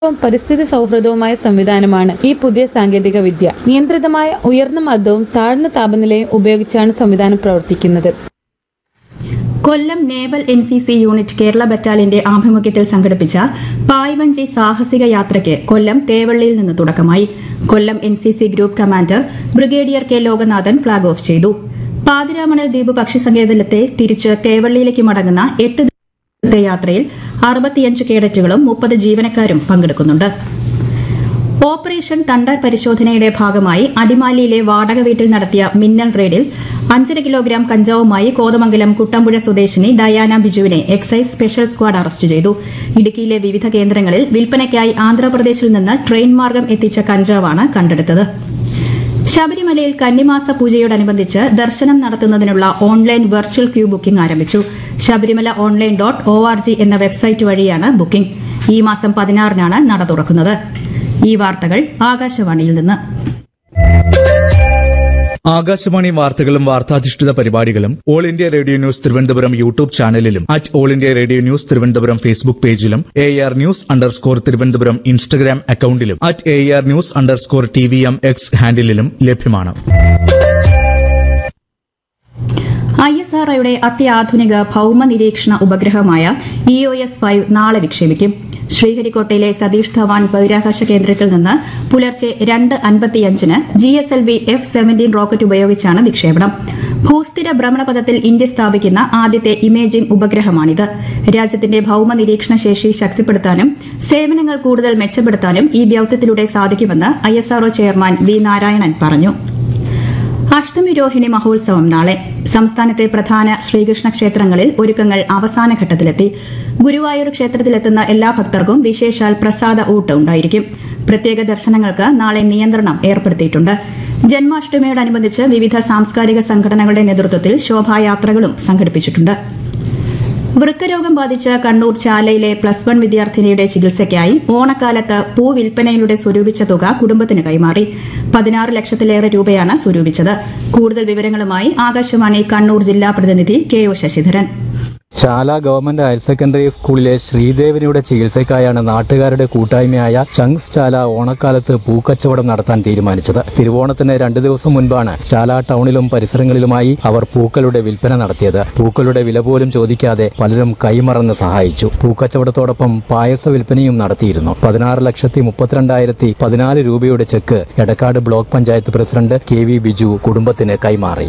ഏറ്റവും പരിസ്ഥിതി സൗഹൃദവുമായ സംവിധാനമാണ് ഈ പുതിയ സാങ്കേതിക വിദ്യ നിയന്ത്രിതമായ ഉയർന്ന മർദ്ദവും താഴ്ന്ന താപനിലയും ഉപയോഗിച്ചാണ് സംവിധാനം പ്രവർത്തിക്കുന്നത് Kollam naval N C C unit Kerala ബറ്റാലിയന്റെ ആഭിമുഖ്യത്തിൽ സംഘടിപ്പിച്ച പായ്വഞ്ചി സാഹസിക യാത്രയ്ക്ക് കൊല്ലം തേവള്ളിയിൽ നിന്ന് തുടക്കമായി Kollam N C C group commander brigadier K Lokanathan flag off ചെയ്തു പാതിരാമണൽ ദ്വീപ് പക്ഷി സങ്കേതത്തെ തിരിച്ച് തേവള്ളിയിലേക്ക് മടങ്ങുന്ന എട്ട് ദിവസത്തെ യാത്രയിൽ അറുപത്തിയഞ്ച് കേഡറ്റുകളും മുപ്പത് ജീവനക്കാരും പങ്കെടുക്കുന്നുണ്ട് ഓപ്പറേഷൻ തണ്ടർ പരിശോധനയുടെ ഭാഗമായി അടിമാലിയിലെ വാടക വീട്ടിൽ നടത്തിയ മിന്നൽ റെയ്ഡിൽ അഞ്ചര കിലോഗ്രാം കഞ്ചാവുമായി കോതമംഗലം കുട്ടമ്പുഴ സ്വദേശിനി ഡയാന ബിജുവിനെ എക്സൈസ് സ്പെഷ്യൽ സ്ക്വാഡ് അറസ്റ്റ് ചെയ്തു ഇടുക്കിയിലെ വിവിധ കേന്ദ്രങ്ങളിൽ വിൽപ്പനയ്ക്കായി ആന്ധ്രാപ്രദേശിൽ നിന്ന് ട്രെയിൻ മാർഗം എത്തിച്ച കഞ്ചാവാണ് കണ്ടെടുത്തത് ശബരിമലയിൽ കന്നിമാസ പൂജയോടനുബന്ധിച്ച് ദർശനം നടത്തുന്നതിനുള്ള ഓൺലൈൻ വെർച്വൽ ക്യൂ ബുക്കിംഗ് ആരംഭിച്ചു Sabarimala online dot O R G എന്ന വെബ്സൈറ്റ് വഴിയാണ് ബുക്കിംഗ് ഈ മാസം പതിനാറിനാണ് നട തുറക്കുന്നത് ഈ വാർത്തകൾ ആകാശവാണിയിൽ നിന്ന് ആകാശവാണി വാർത്തകളും വാർത്താധിഷ്ഠിത പരിപാടികളും all India radio news Thiruvananthapuram YouTube ചാനലിലും at all India radio news Thiruvananthapuram Facebook പേജിലും A R news underscore Thiruvananthapuram Instagram അക്കൌണ്ടിലും at A R news underscore T V M X ഹാൻഡിലും ലഭ്യമാണ് ഐ എസ് ആർ ഒയുടെ അത്യാധുനിക ഭൌമ നിരീക്ഷണ ഉപഗ്രഹമായ ഇ ഒ എസ് ഫൈവ് നാളെ വിക്ഷേപിക്കും ശ്രീഹരിക്കോട്ടയിലെ സതീഷ് ധവാൻ ബഹിരാകാശ കേന്ദ്രത്തിൽ നിന്ന് പുലർച്ചെ രണ്ട് അൻപത്തിയഞ്ചിന് G S L V F seventeen rocket ഉപയോഗിച്ചാണ് വിക്ഷേപണം ഭൂസ്ഥിര ഭ്രമണപഥത്തിൽ ഇന്ത്യ സ്ഥാപിക്കുന്ന ആദ്യത്തെ ഇമേജിംഗ് ഉപഗ്രഹമാണിത് രാജ്യത്തിന്റെ ഭൌമ നിരീക്ഷണ ശേഷി ശക്തിപ്പെടുത്താനും സേവനങ്ങൾ കൂടുതൽ മെച്ചപ്പെടുത്താനും ഈ ദൌത്യത്തിലൂടെ സാധിക്കുമെന്ന് I S R chairman V Narayanan പറഞ്ഞു അഷ്ടമി രോഹിണി മഹോത്സവം നാളെ സംസ്ഥാനത്തെ പ്രധാന ശ്രീകൃഷ്ണ ക്ഷേത്രങ്ങളിൽ ഒരുക്കങ്ങൾ അവസാന ഘട്ടത്തിലെത്തി ഗുരുവായൂർ ക്ഷേത്രത്തിലെത്തുന്ന എല്ലാ ഭക്തർക്കും വിശേഷാൽ പ്രസാദ ഊട്ട് ഉണ്ടായിരിക്കും പ്രത്യേക ദർശനങ്ങൾക്ക് നാളെ നിയന്ത്രണം ഏർപ്പെടുത്തിയിട്ടുണ്ട് ജന്മാഷ്ടമിയോടനുബന്ധിച്ച് വിവിധ സാംസ്കാരിക സംഘടനകളുടെ നേതൃത്വത്തിൽ ശോഭായാത്രകളും സംഘടിപ്പിച്ചിട്ടുണ്ട് വൃക്കരോഗം ബാധിച്ച കണ്ണൂർ ചാലയിലെ പ്ലസ് വൺ വിദ്യാർത്ഥിനിയുടെ ചികിത്സയ്ക്കായി ഓണക്കാലത്ത് പൂ വിൽപ്പനയിലൂടെ സ്വരൂപിച്ച തുക കുടുംബത്തിന് കൈമാറി പതിനാറ് ലക്ഷത്തിലേറെ രൂപയാണ് സ്വരൂപിച്ചത് കൂടുതൽ വിവരങ്ങളുമായി ആകാശവാണി കണ്ണൂർ ജില്ലാ പ്രതിനിധി K O Sasidharan Chala government higher secondary സ്കൂളിലെ ശ്രീദേവനിയുടെ ചികിത്സയ്ക്കായാണ് നാട്ടുകാരുടെ കൂട്ടായ്മയായ ചങ്സ് ചാല ഓണക്കാലത്ത് പൂക്കച്ചവടം നടത്താൻ തീരുമാനിച്ചത് തിരുവോണത്തിന് രണ്ടു ദിവസം മുൻപാണ് ചാല ടൗണിലും പരിസരങ്ങളിലുമായി അവർ പൂക്കളുടെ വിൽപ്പന നടത്തിയത് പൂക്കളുടെ വില പോലും ചോദിക്കാതെ പലരും കൈമറന്ന് സഹായിച്ചു പൂക്കച്ചവടത്തോടൊപ്പം പായസ വിൽപ്പനയും നടത്തിയിരുന്നു പതിനാറ് ലക്ഷത്തി മുപ്പത്തിരണ്ടായിരത്തി പതിനാല് രൂപയുടെ cheque Edakkad block panchayat president K V Biju കുടുംബത്തിന് കൈമാറി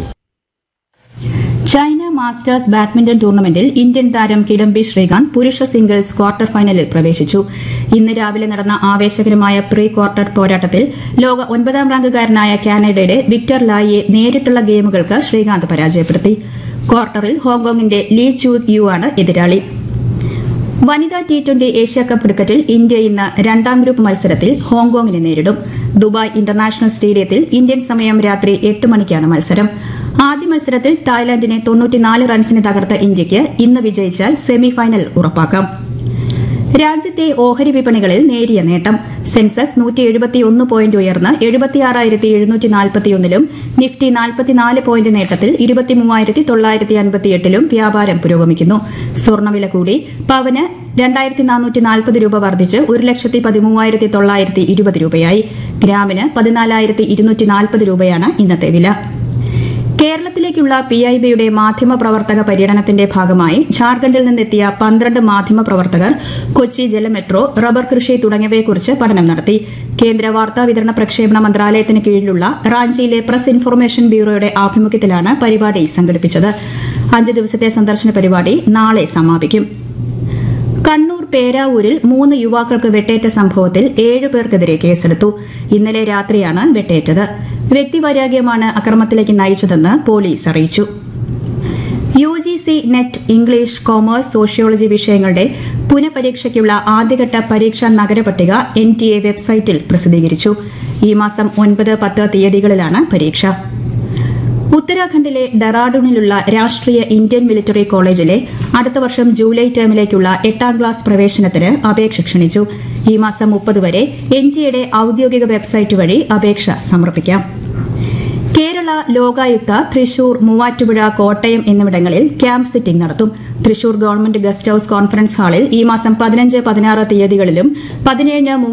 ചൈന മാസ്റ്റേഴ്സ് ബാഡ്മിന്റൺ ടൂർണമെന്റിൽ ഇന്ത്യൻ താരം കിഡംബി ശ്രീകാന്ത് പുരുഷ സിംഗിൾസ് ക്വാർട്ടർ ഫൈനലിൽ പ്രവേശിച്ചു ഇന്ന് രാവിലെ നടന്ന ആവേശകരമായ പ്രീ ക്വാർട്ടർ പോരാട്ടത്തിൽ ലോക ഒൻപതാം റാങ്കുകാരനായ കാനഡയുടെ വിക്ടർ ലായിയെ നേരിട്ടുള്ള ഗെയിമുകൾക്ക് ശ്രീകാന്ത് പരാജയപ്പെടുത്തി ക്വാർട്ടറിൽ ഹോങ്കോങ്ങിന്റെ ലീ ചൂ യു ആണ് എതിരാളി വനിതാ ടി ട്വന്റി ഏഷ്യ കപ്പ് ക്രിക്കറ്റിൽ ഇന്ത്യ ഇന്ന് രണ്ടാം ഗ്രൂപ്പ് മത്സരത്തിൽ ഹോങ്കോങ്ങിനെ നേരിടും ദുബായ് ഇന്റർനാഷണൽ സ്റ്റേഡിയത്തിൽ ഇന്ത്യൻ സമയം രാത്രി എട്ട് മണിക്കാണ് മത്സരം ആദ്യ മത്സരത്തിൽ തായ്ലാന്റിനെ തൊണ്ണൂറ്റിനാല് റൺസിന് തകർത്ത ഇന്ത്യയ്ക്ക് ഇന്ന് വിജയിച്ചാൽ സെമി ഫൈനൽ ഉറപ്പാക്കാം രാജ്യത്തെ ഓഹരി വിപണികളിൽ നേരിയ നേട്ടം സെൻസെക്സ് നൂറ്റി എഴുപത്തിയൊന്ന് പോയിന്റ് ഉയർന്ന് എഴുപത്തിയാറായിരത്തി എഴുന്നൂറ്റി നാൽപ്പത്തിയൊന്നിലും നിഫ്റ്റി നാൽപ്പത്തിനാല് പോയിന്റ് നേട്ടത്തിൽ ഇരുപത്തിമൂവായിരത്തി തൊള്ളായിരത്തി അൻപത്തിയെട്ടിലും വ്യാപാരം പുരോഗമിക്കുന്നു സ്വർണ്ണവില കൂടി പവന് രണ്ടായിരത്തി നാനൂറ്റി നാൽപ്പത് രൂപ വർദ്ധിച്ച് ഒരു ലക്ഷത്തി പതിമൂവായിരത്തി തൊള്ളായിരത്തി ഇരുപത് രൂപയായി ഗ്രാമിന് പതിനാലായിരത്തി ഇരുന്നൂറ്റി നാൽപ്പത് രൂപയാണ് ഇന്നത്തെ വില കേരളത്തിലേക്കുള്ള പി ഐ ബിയുടെ മാധ്യമപ്രവർത്തക പര്യടനത്തിന്റെ ഭാഗമായി ഝാർഖണ്ഡിൽ നിന്നെത്തിയ പന്ത്രണ്ട് മാധ്യമപ്രവർത്തകർ കൊച്ചി ജലമെട്രോ റബ്ബർ കൃഷി തുടങ്ങിയവയെക്കുറിച്ച് പഠനം നടത്തി കേന്ദ്ര വാർത്താ വിതരണ പ്രക്ഷേപണ മന്ത്രാലയത്തിന് കീഴിലുള്ള റാഞ്ചിയിലെ പ്രസ് ഇൻഫർമേഷൻ ബ്യൂറോയുടെ ആഭിമുഖ്യത്തിലാണ് പരിപാടി സംഘടിപ്പിച്ചത് അഞ്ച് ദിവസത്തെ സന്ദർശന പരിപാടി നാളെ സമാപിക്കും കണ്ണൂർ പേരാവൂരിൽ മൂന്ന് യുവാക്കൾക്ക് വെട്ടേറ്റ സംഭവത്തിൽ ഏഴു പേർക്കെതിരെ കേസെടുത്തു ഇന്നലെ രാത്രിയാണ് വെട്ടേറ്റത് വ്യക്തിവൈരാഗ്യമാണ് അക്രമത്തിലേക്ക് നയിച്ചതെന്ന് പോലീസ് അറിയിച്ചു U G C net English commerce sociology വിഷയങ്ങളുടെ പുനഃപരീക്ഷയ്ക്കുള്ള ആദ്യഘട്ട പരീക്ഷാ നഗരപട്ടിക എൻ ടി എ വെബ്സൈറ്റിൽ പ്രസിദ്ധീകരിച്ചു ഈ മാസം ഒൻപത് പത്ത് തീയതികളിലാണ് പരീക്ഷ ഉത്തരാഖണ്ഡിലെ ഡെറാഡൂണിലുള്ള രാഷ്ട്രീയ ഇന്ത്യൻ മിലിറ്ററി കോളേജിലെ അടുത്ത വർഷം ജൂലൈ ടേമിലേക്കുള്ള എട്ടാം ക്ലാസ് പ്രവേശനത്തിന് അപേക്ഷ ക്ഷണിച്ചു ഈ മാസം മുപ്പത് വരെ എൻ ടി എയുടെ ഔദ്യോഗിക വെബ്സൈറ്റ് വഴി അപേക്ഷ സമർപ്പിക്കാം കേരള ലോകായുക്ത തൃശൂർ മൂവാറ്റുപുഴ കോട്ടയം എന്നിവിടങ്ങളിൽ ക്യാമ്പ് സിറ്റിംഗ് നടത്തും Thrissur government guest house conference ഹാളിൽ ഈ മാസം പതിനഞ്ച് പതിനാറ് തീയതികളിലും പതിനേഴ്